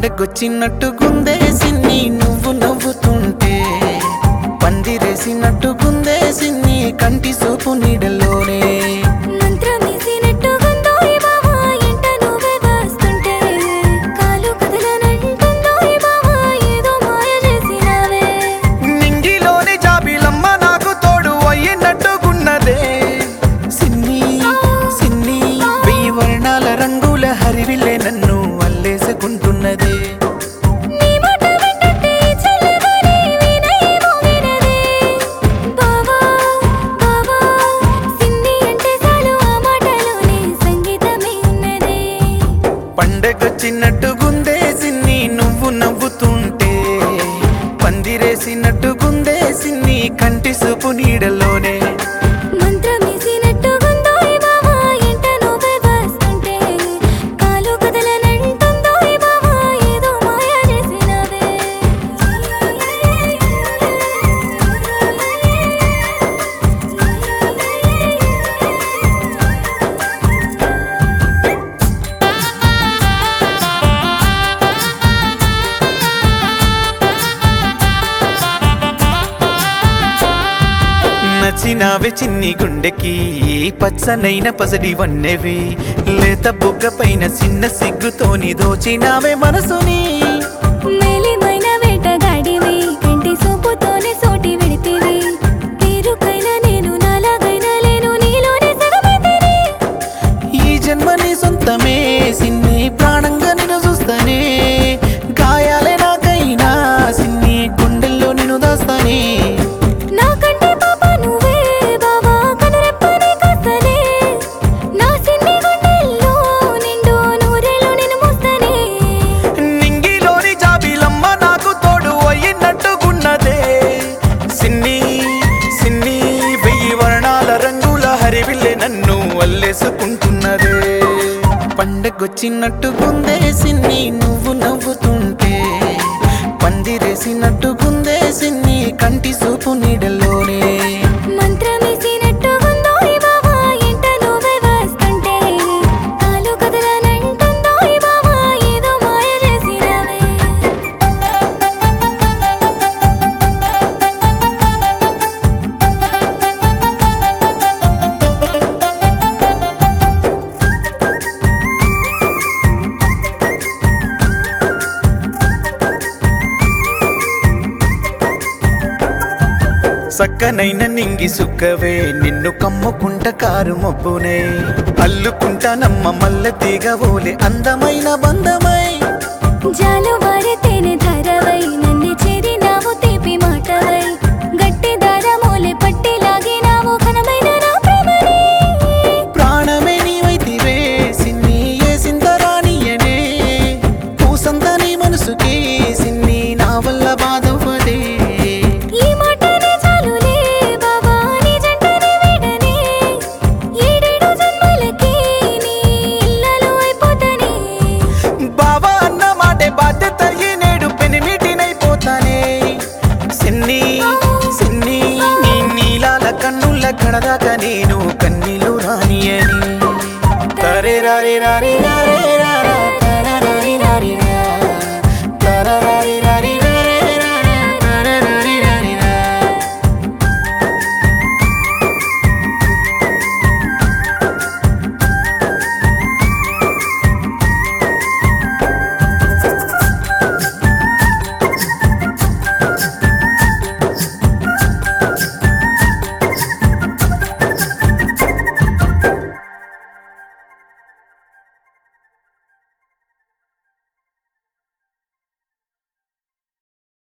పండగొచ్చినట్టు గుందేసిన్ని నువ్వు నవ్వుతుంటే పందిరేసినట్టు గుందేసిన్ని కంటి సూపు నీడలోనే మంత్రమేసినట్టుగుందోయ్ బావా, ఎంట నువ్వే వస్తుంటే. కాలు కదలనంటుందోయ్ బావా, ఏదో మాయ చేసినావే. నింగిలోని జాబిలమ్మ నాకు తోడు అయ్యినట్టుగున్నదే సిన్ని సిన్ని వెయ్యి వర్ణాల రంగుల హరివిల్లే నన్ను అల్లేసుకుంటున్నదే నీ మాట వింటుంటే చల్లగాలి వీణయేమో వినదే. బావా, బావా, సిన్ని అంటే చాలు ఆ మాటలోనే సంగీతమే ఉన్నదే. పండగొచ్చినట్టు గుందేసిన్ని నువ్వు నవ్వుతుంటే పందిరేసినట్టు గుందేసిన్ని కంటి సూపు నీడలోనే మంత్రమేసినట్టుగుందోయ్ బావా, ఎంట నువ్వే వస్తుంటే. కాలు కదలనంటుందోయ్ బావా, ఏదో మాయ చేసినావే. నచ్చినావే చిన్ని గుండెకి పచ్చనైన పసడి వన్నెవి లేత బుగ్గ పైన చిన్న సిగ్గుతోని దోచినావే మనసుని మేలిమైన వేటగాడివి, కంటి సూపుతోనే సోటి విడితివి. పేరుకైనా నేను నాలాగైనా లేను, నీలోనే సగమైతిని. ఈ జన్మని సొంతమే సిన్ని ప్రాణంగా నిన్ను చూస్తానే గాయాలే నాకైనా సిన్ని గుండెల్లో నిన్ను దాస్తానే నాకంటే పాప నువ్వే బావా, కనురెప్పనే కాస్తనే. నా సిన్ని గుండెల్లో నిండు నూరేళ్ళు నిన్ను మోస్తనే. నింగిలోని జాబిలమ్మ నాకు తోడు అయ్యినట్టుకున్నదే సిన్ని సిన్ని వెయ్యి వర్ణాల రంగుల హరివిల్లే నన్ను అల్లేసుకుంటున్నదే పండగొచ్చినట్టు గుందే సిన్ని నువ్వు నవ్వుతుంటే పందిరేసినట్టు గుందే సిన్ని కంటి సూపు నీడలోనే మంత్రమేసినట్టుగుందోయ్ బావా, ఎంట నువ్వే వస్తుంటే. కాలు కదలనంటుందోయ్ బావా, ఏదో మాయ చేసినావే. సక్కనైన నింగి సుక్కవే నిన్ను కమ్ముకుంట కారు మబ్బునే అల్లుకుంటా నమ్మ మల్ల తీగవోలే అందమైన బంధమై జాలువారే తేనె ధారవై, నన్ను చేరినావు తీపి మాటవై. గట్టి దారమూలె పట్టి లాగినావు ఘనమైన నా ప్రేమని. ప్రాణమే నీవైతివే సిన్ని ఏ సింతరానియనే పూసంత నీ మనసుకి సిన్ని నా వల్ల బాధవ్వదే ఈ మాటనే చాలులే బావా, నీ జంటనే వీడనే. ఏడేడు జన్మలకి నీ ఇల్లాలు అయిపోతానే. బాబా అన్న మాటే బాధ్యత ఈ నేడు పెనిమిటినైపోతానే సిన్ని సిన్ని నీ నీలాల కన్నుల కడదాక నేను కన్నీలు రానియని తరే రారే రారే రా